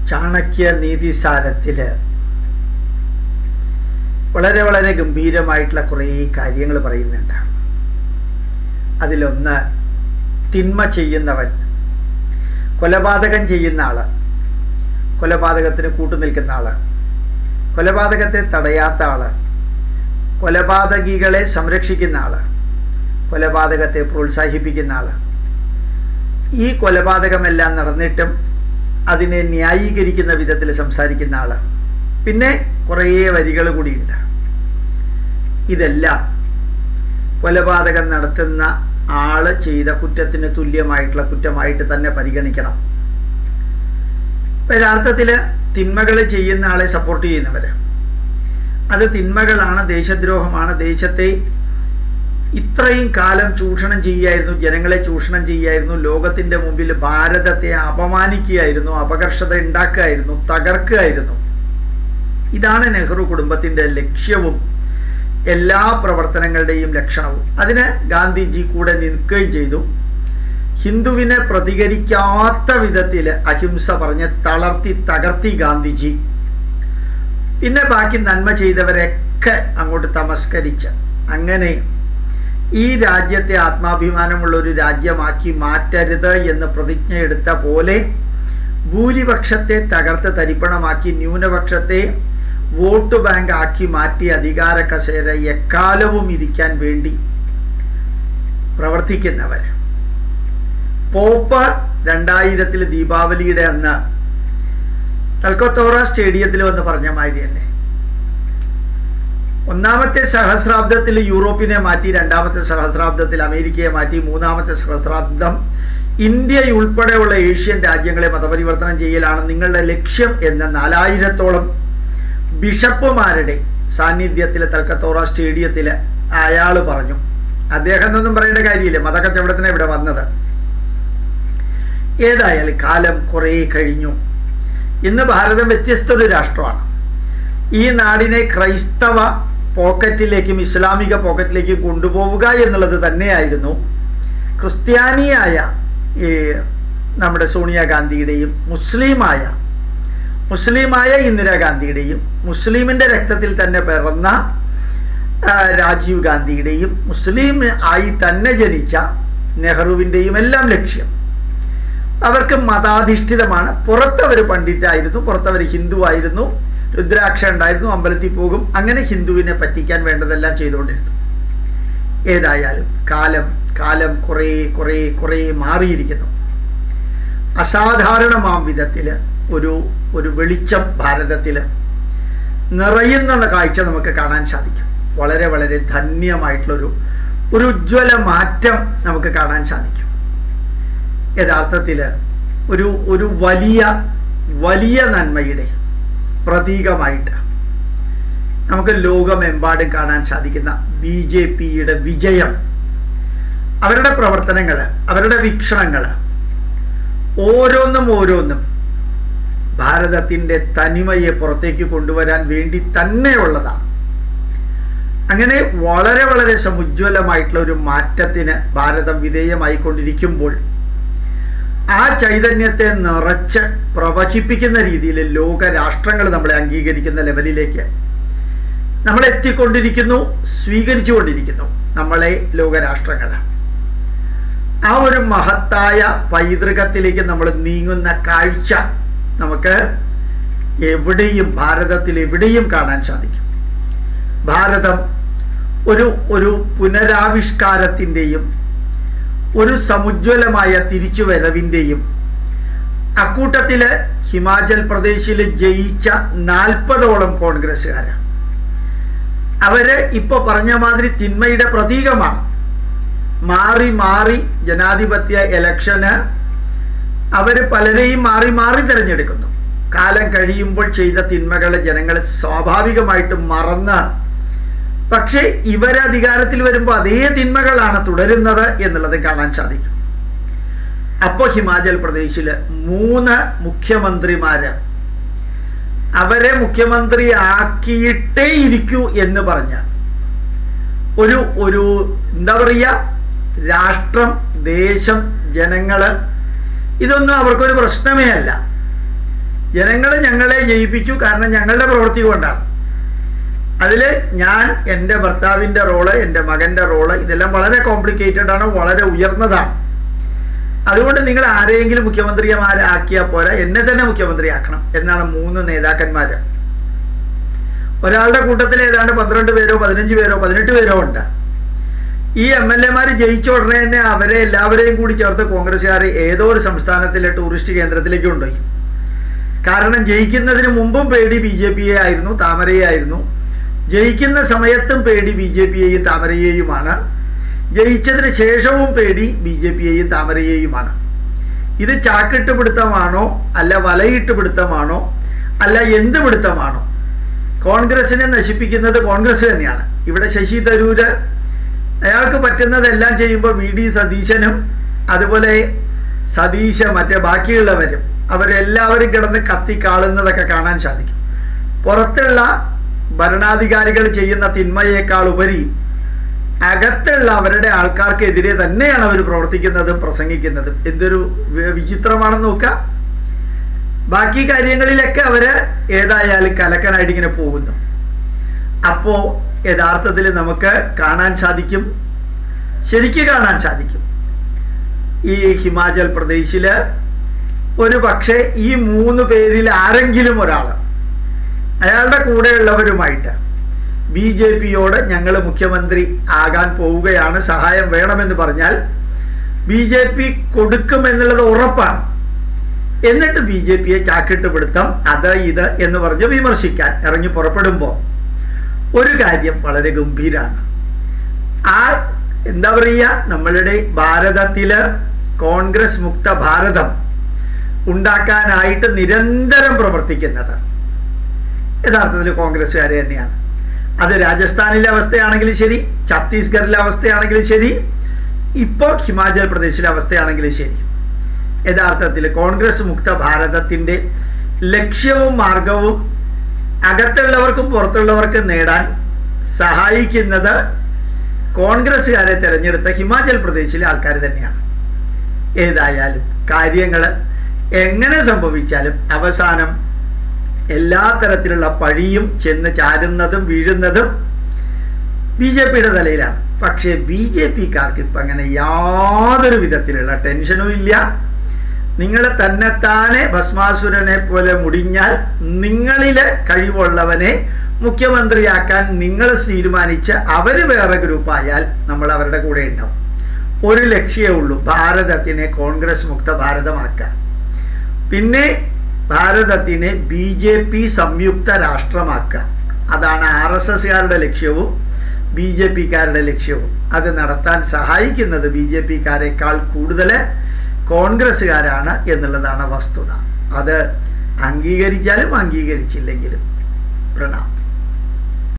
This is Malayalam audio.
ചാണക്യ നീതിസാരത്തിൽ വളരെ വളരെ ഗംഭീരമായിട്ടുള്ള കുറേ കാര്യങ്ങൾ പറയുന്നുണ്ട് അതിലൊന്ന് തിന്മ ചെയ്യുന്നവൻ കൊലപാതകം ചെയ്യുന്ന ആള് കൊലപാതകത്തിന് കൂട്ടുനിൽക്കുന്ന ആള് കൊലപാതകത്തെ തടയാത്ത ആള് കൊലപാതകികളെ സംരക്ഷിക്കുന്ന ആള് കൊലപാതകത്തെ പ്രോത്സാഹിപ്പിക്കുന്ന ആള് ഈ കൊലപാതകമെല്ലാം നടന്നിട്ടും അതിനെ ന്യായീകരിക്കുന്ന വിധത്തിൽ സംസാരിക്കുന്ന ആള് പിന്നെ കുറേ വരികൾ കൂടിയുണ്ട് ഇതെല്ലാം കൊലപാതകം നടത്തുന്ന ആള് ചെയ്ത കുറ്റത്തിന് തുല്യമായിട്ടുള്ള കുറ്റമായിട്ട് തന്നെ പരിഗണിക്കണം യഥാർത്ഥത്തിൽ തിന്മകൾ ചെയ്യുന്ന ആളെ സപ്പോർട്ട് ചെയ്യുന്നവര് അത് തിന്മകളാണ് ദേശദ്രോഹമാണ് ദേശത്തെ ഇത്രയും കാലം ചൂഷണം ചെയ്യായിരുന്നു ജനങ്ങളെ ചൂഷണം ചെയ്യായിരുന്നു ലോകത്തിന്റെ മുമ്പിൽ ഭാരതത്തെ അപമാനിക്കുകയായിരുന്നു അപകർഷത ഉണ്ടാക്കുകയായിരുന്നു തകർക്കുകയായിരുന്നു ഇതാണ് നെഹ്റു കുടുംബത്തിന്റെ ലക്ഷ്യവും എല്ലാ പ്രവർത്തനങ്ങളുടെയും ലക്ഷണവും അതിന് ഗാന്ധിജി കൂടെ നിൽക്കുകയും ചെയ്തു ഹിന്ദുവിനെ പ്രതികരിക്കാത്ത വിധത്തിൽ അഹിംസ പറഞ്ഞ് തളർത്തി തകർത്തി ഗാന്ധിജി പിന്നെ ബാക്കി നന്മ ചെയ്തവരൊക്കെ അങ്ങോട്ട് തമസ്കരിച്ച് അങ്ങനെ ഈ രാജ്യത്തെ ആത്മാഭിമാനമുള്ള ഒരു രാജ്യമാക്കി മാറ്റരുത് എന്ന് പ്രതിജ്ഞ എടുത്ത പോലെ ഭൂരിപക്ഷത്തെ തകർത്ത് തരിപ്പണമാക്കി ന്യൂനപക്ഷത്തെ വോട്ട് ബാങ്ക് ആക്കി മാറ്റി അധികാര കസേര എക്കാലവും ഇരിക്കാൻ വേണ്ടി പ്രവർത്തിക്കുന്നവർ പോപ്പ് രണ്ടായിരത്തിൽ ദീപാവലിയുടെ അന്ന് തൽക്കത്തോറ സ്റ്റേഡിയത്തിൽ വന്ന് പറഞ്ഞ മാതിരി തന്നെ ഒന്നാമത്തെ സഹസ്രാബ്ദത്തിൽ യൂറോപ്പിനെ മാറ്റി രണ്ടാമത്തെ സഹസ്രാബ്ദത്തിൽ അമേരിക്കയെ മാറ്റി മൂന്നാമത്തെ സഹസ്രാബ്ദം ഇന്ത്യ ഉൾപ്പെടെയുള്ള ഏഷ്യൻ രാജ്യങ്ങളെ മതപരിവർത്തനം ചെയ്യലാണ് നിങ്ങളുടെ ലക്ഷ്യം എന്ന നാലായിരത്തോളം ബിഷപ്പുമാരുടെ സാന്നിധ്യത്തിൽ തൽക്കത്തോറ സ്റ്റേഡിയത്തിൽ അയാൾ പറഞ്ഞു അദ്ദേഹം എന്നൊന്നും പറയേണ്ട കാര്യമില്ല മതക്കച്ചവടത്തിന് ഇവിടെ വന്നത് ഏതായാലും കാലം കുറേ കഴിഞ്ഞു ഇന്ന് ഭാരതം വ്യത്യസ്ത ഒരു രാഷ്ട്രമാണ് ഈ നാടിനെ ക്രൈസ്തവ പോക്കറ്റിലേക്കും ഇസ്ലാമിക പോക്കറ്റിലേക്കും കൊണ്ടുപോവുക എന്നുള്ളത് തന്നെയായിരുന്നു ക്രിസ്ത്യാനിയായ ഈ നമ്മുടെ സോണിയാഗാന്ധിയുടെയും മുസ്ലിമായ മുസ്ലിമായ ഇന്ദിരാഗാന്ധിയുടെയും മുസ്ലിമിൻ്റെ രക്തത്തിൽ തന്നെ പിറന്ന രാജീവ് ഗാന്ധിയുടെയും മുസ്ലിം ആയി തന്നെ ജനിച്ച നെഹ്റുവിൻ്റെയും എല്ലാം ലക്ഷ്യം അവർക്ക് മതാധിഷ്ഠിതമാണ് പുറത്തവർ പണ്ഡിറ്റായിരുന്നു പുറത്തവർ ഹിന്ദു ആയിരുന്നു രുദ്രാക്ഷ ഉണ്ടായിരുന്നു അമ്പലത്തിൽ പോകും അങ്ങനെ ഹിന്ദുവിനെ പറ്റിക്കാൻ വേണ്ടതെല്ലാം ചെയ്തുകൊണ്ടിരുന്നു ഏതായാലും കാലം കാലം കുറേ കുറേ കുറേ മാറിയിരിക്കുന്നു അസാധാരണമാം വിധത്തിൽ ഒരു ഒരു വെളിച്ചം ഭാരതത്തിൽ നിറയുന്ന കാഴ്ച നമുക്ക് കാണാൻ സാധിക്കും വളരെ വളരെ ധന്യമായിട്ടുള്ളൊരു ഒരു ഉജ്ജ്വല മാറ്റം നമുക്ക് കാണാൻ സാധിക്കും യഥാർത്ഥത്തിൽ ഒരു ഒരു വലിയ വലിയ നന്മയുടെ പ്രതീകമായിട്ട് നമുക്ക് ലോകമെമ്പാടും കാണാൻ സാധിക്കുന്ന ബി ജെ പിയുടെ വിജയം അവരുടെ പ്രവർത്തനങ്ങൾ അവരുടെ വീക്ഷണങ്ങൾ ഓരോന്നും ഓരോന്നും ഭാരതത്തിൻ്റെ തനിമയെ പുറത്തേക്ക് കൊണ്ടുവരാൻ വേണ്ടി തന്നെയുള്ളതാണ് അങ്ങനെ വളരെ വളരെ സമുജ്വലമായിട്ടുള്ള ഒരു മാറ്റത്തിന് ഭാരതം വിധേയമായിക്കൊണ്ടിരിക്കുമ്പോൾ ആ ചൈതന്യത്തെ നിറച്ച് പ്രവഹിപ്പിക്കുന്ന രീതിയിൽ ലോക രാഷ്ട്രങ്ങൾ നമ്മളെ അംഗീകരിക്കുന്ന ലെവലിലേക്ക് നമ്മൾ എത്തിക്കൊണ്ടിരിക്കുന്നു സ്വീകരിച്ചുകൊണ്ടിരിക്കുന്നു നമ്മളെ ലോകരാഷ്ട്രങ്ങൾ ആ ഒരു മഹത്തായ പൈതൃകത്തിലേക്ക് നമ്മൾ നീങ്ങുന്ന കാഴ്ച നമുക്ക് എവിടെയും ഭാരതത്തിൽ എവിടെയും കാണാൻ സാധിക്കും ഭാരതം ഒരു ഒരു പുനരാവിഷ്കാരത്തിൻ്റെയും ഒരു സമുജ്വലമായ തിരിച്ചുവരവിൻ്റെയും അക്കൂട്ടത്തിൽ ഹിമാചൽ പ്രദേശിൽ ജയിച്ച നാൽപ്പതോളം കോൺഗ്രസ്സുകാർ അവര് ഇപ്പൊ പറഞ്ഞ മാതിരി തിന്മയുടെ പ്രതീകമാണ് മാറി മാറി ജനാധിപത്യ ഇലക്ഷന് അവർ പലരെയും മാറി മാറി തിരഞ്ഞെടുക്കുന്നു കാലം കഴിയുമ്പോൾ ചെയ്ത തിന്മകൾ ജനങ്ങൾ സ്വാഭാവികമായിട്ടും മറന്ന് പക്ഷേ ഇവർ അധികാരത്തിൽ വരുമ്പോൾ അതേ തിന്മകളാണ് തുടരുന്നത് എന്നുള്ളത് കാണാൻ സാധിക്കും അപ്പോൾ ഹിമാചൽ പ്രദേശിൽ മൂന്ന് മുഖ്യമന്ത്രിമാര് അവരെ മുഖ്യമന്ത്രി ആക്കിയിട്ടേ ഇരിക്കൂ എന്ന് പറഞ്ഞ ഒരു ഒരു എന്താ പറയുക രാഷ്ട്രം ദേശം ജനങ്ങള് ഇതൊന്നും അവർക്കൊരു പ്രശ്നമേ അല്ല ജനങ്ങൾ ഞങ്ങളെ ജയിപ്പിച്ചു കാരണം ഞങ്ങളുടെ പ്രവൃത്തി കൊണ്ടാണ് അതിൽ ഞാൻ എൻ്റെ ഭർത്താവിൻ്റെ റോള് എൻ്റെ മകൻ്റെ റോള് ഇതെല്ലാം വളരെ കോംപ്ലിക്കേറ്റഡ് ആണ് വളരെ ഉയർന്നതാണ് അതുകൊണ്ട് നിങ്ങൾ ആരെയെങ്കിലും മുഖ്യമന്ത്രിമാരെ ആക്കിയാൽ പോരാ എന്നെ തന്നെ മുഖ്യമന്ത്രിയാക്കണം എന്നാണ് മൂന്ന് നേതാക്കന്മാർ ഒരാളുടെ കൂട്ടത്തിൽ ഏതാണ്ട് പന്ത്രണ്ട് പേരോ പതിനഞ്ച് പേരോ പതിനെട്ട് പേരോ ഉണ്ട് ഈ എം എൽ എമാർ ജയിച്ച ഉടനെ തന്നെ അവരെ എല്ലാവരെയും കൂടി ചേർത്ത് കോൺഗ്രസ്സുകാർ ഏതോ ഒരു സംസ്ഥാനത്തിലെ ടൂറിസ്റ്റ് കേന്ദ്രത്തിലേക്ക് കൊണ്ടുപോയി കാരണം ജയിക്കുന്നതിന് മുമ്പും പേടി ബി ജെ പിയെ ആയിരുന്നു താമരയെ ആയിരുന്നു ജയിക്കുന്ന സമയത്തും പേടി ബി ജെ പിയെയും താമരയെയുമാണ് ജയിച്ചതിന് ശേഷവും പേടി ബി ജെ പിയെയും താമരയെയുമാണ് ഇത് ചാക്കിട്ട് പിടുത്തമാണോ അല്ല വലയിട്ട് പിടുത്തമാണോ അല്ല എന്ത് പിടുത്തമാണോ കോൺഗ്രസിനെ നശിപ്പിക്കുന്നത് കോൺഗ്രസ് തന്നെയാണ് ഇവിടെ ശശി തരൂര് അയാൾക്ക് പറ്റുന്നതെല്ലാം ചെയ്യുമ്പോൾ വി ഡി സതീശനും അതുപോലെ സതീശ മറ്റേ ബാക്കിയുള്ളവരും അവരെല്ലാവരും കിടന്ന് കത്തിക്കാളുന്നതൊക്കെ കാണാൻ സാധിക്കും പുറത്തുള്ള ഭരണാധികാരികൾ ചെയ്യുന്ന തിന്മയേക്കാൾ ഉപരി അകത്തുള്ള അവരുടെ ആൾക്കാർക്കെതിരെ തന്നെയാണ് അവർ പ്രവർത്തിക്കുന്നതും പ്രസംഗിക്കുന്നതും എന്തൊരു വിചിത്രമാണെന്ന് നോക്കുക ബാക്കി കാര്യങ്ങളിലൊക്കെ അവര് ഏതായാലും കലക്കനായിട്ട് ഇങ്ങനെ പോകുന്നു അപ്പോൾ യഥാർത്ഥത്തിൽ നമുക്ക് കാണാൻ സാധിക്കും ശരിക്ക് കാണാൻ സാധിക്കും ഈ ഹിമാചൽ പ്രദേശിൽ ഒരു പക്ഷേ ഈ മൂന്ന് പേരിൽ ആരെങ്കിലും ഒരാൾ അയാളുടെ കൂടെയുള്ളവരുമായിട്ട് ബി ജെ പിയോട് ഞങ്ങൾ മുഖ്യമന്ത്രി ആകാൻ പോവുകയാണ് സഹായം വേണമെന്ന് പറഞ്ഞാൽ ബി ജെ പി കൊടുക്കുമെന്നുള്ളത് ഉറപ്പാണ് എന്നിട്ട് ബി ജെ പിയെ ചാക്കിട്ട് പിടുത്തം അത് ഇത് എന്ന് പറഞ്ഞ് വിമർശിക്കാൻ ഇറങ്ങി പുറപ്പെടുമ്പോൾ ഒരു കാര്യം വളരെ ഗംഭീരാണ് ആ എന്താ പറയുക നമ്മളുടെ ഭാരതത്തില് കോൺഗ്രസ് മുക്ത ഭാരതം ഉണ്ടാക്കാനായിട്ട് നിരന്തരം പ്രവർത്തിക്കുന്നത് യഥാർത്ഥത്തിൽ കോൺഗ്രസ്സുകാരെ തന്നെയാണ് അത് രാജസ്ഥാനിലെ അവസ്ഥയാണെങ്കിലും ശരി ഛത്തീസ്ഗഡിലെ അവസ്ഥയാണെങ്കിലും ശരി ഇപ്പോൾ ഹിമാചൽ പ്രദേശിലെ അവസ്ഥയാണെങ്കിലും ശരി യഥാർത്ഥത്തിൽ കോൺഗ്രസ് മുക്ത ഭാരതത്തിൻ്റെ ലക്ഷ്യവും മാർഗവും അകത്തുള്ളവർക്കും പുറത്തുള്ളവർക്കും നേടാൻ സഹായിക്കുന്നത് കോൺഗ്രസ്സുകാരെ തിരഞ്ഞെടുത്ത ഹിമാചൽ പ്രദേശിലെ ആൾക്കാർ തന്നെയാണ് ഏതായാലും കാര്യങ്ങൾ എങ്ങനെ സംഭവിച്ചാലും അവസാനം എല്ലാ തരത്തിലുള്ള പഴിയും ചെന്ന് ചാരുന്നതും വീഴുന്നതും ബി ജെ പിയുടെ തലയിലാണ് പക്ഷേ ബി ജെ പിക്കാർക്ക് ഇപ്പം അങ്ങനെ യാതൊരു വിധത്തിലുള്ള ടെൻഷനും ഇല്ല നിങ്ങൾ തന്നെത്താനെ ഭസ്മാസുരനെ പോലെ മുടിഞ്ഞാൽ നിങ്ങളിലെ കഴിവുള്ളവനെ മുഖ്യമന്ത്രിയാക്കാൻ നിങ്ങൾ തീരുമാനിച്ച് അവർ വേറെ ഗ്രൂപ്പായാൽ നമ്മൾ അവരുടെ കൂടെ ഉണ്ടാവും ഒരു ലക്ഷ്യമേ ഉള്ളൂ ഭാരതത്തിനെ കോൺഗ്രസ് മുക്ത ഭാരതമാക്കുക പിന്നെ ഭാരതത്തിനെ ബി ജെ പി സംയുക്ത രാഷ്ട്രമാക്കുക അതാണ് ആർ എസ് എസ്കാരുടെ ലക്ഷ്യവും ബി ജെ പിക്കാരുടെ ലക്ഷ്യവും അത് നടത്താൻ സഹായിക്കുന്നത് ബി ജെ പിക്കാരെക്കാൾ കൂടുതൽ കോൺഗ്രസ്സുകാരാണ് എന്നുള്ളതാണ് വസ്തുത അത് അംഗീകരിച്ചാലും അംഗീകരിച്ചില്ലെങ്കിലും പ്രണാം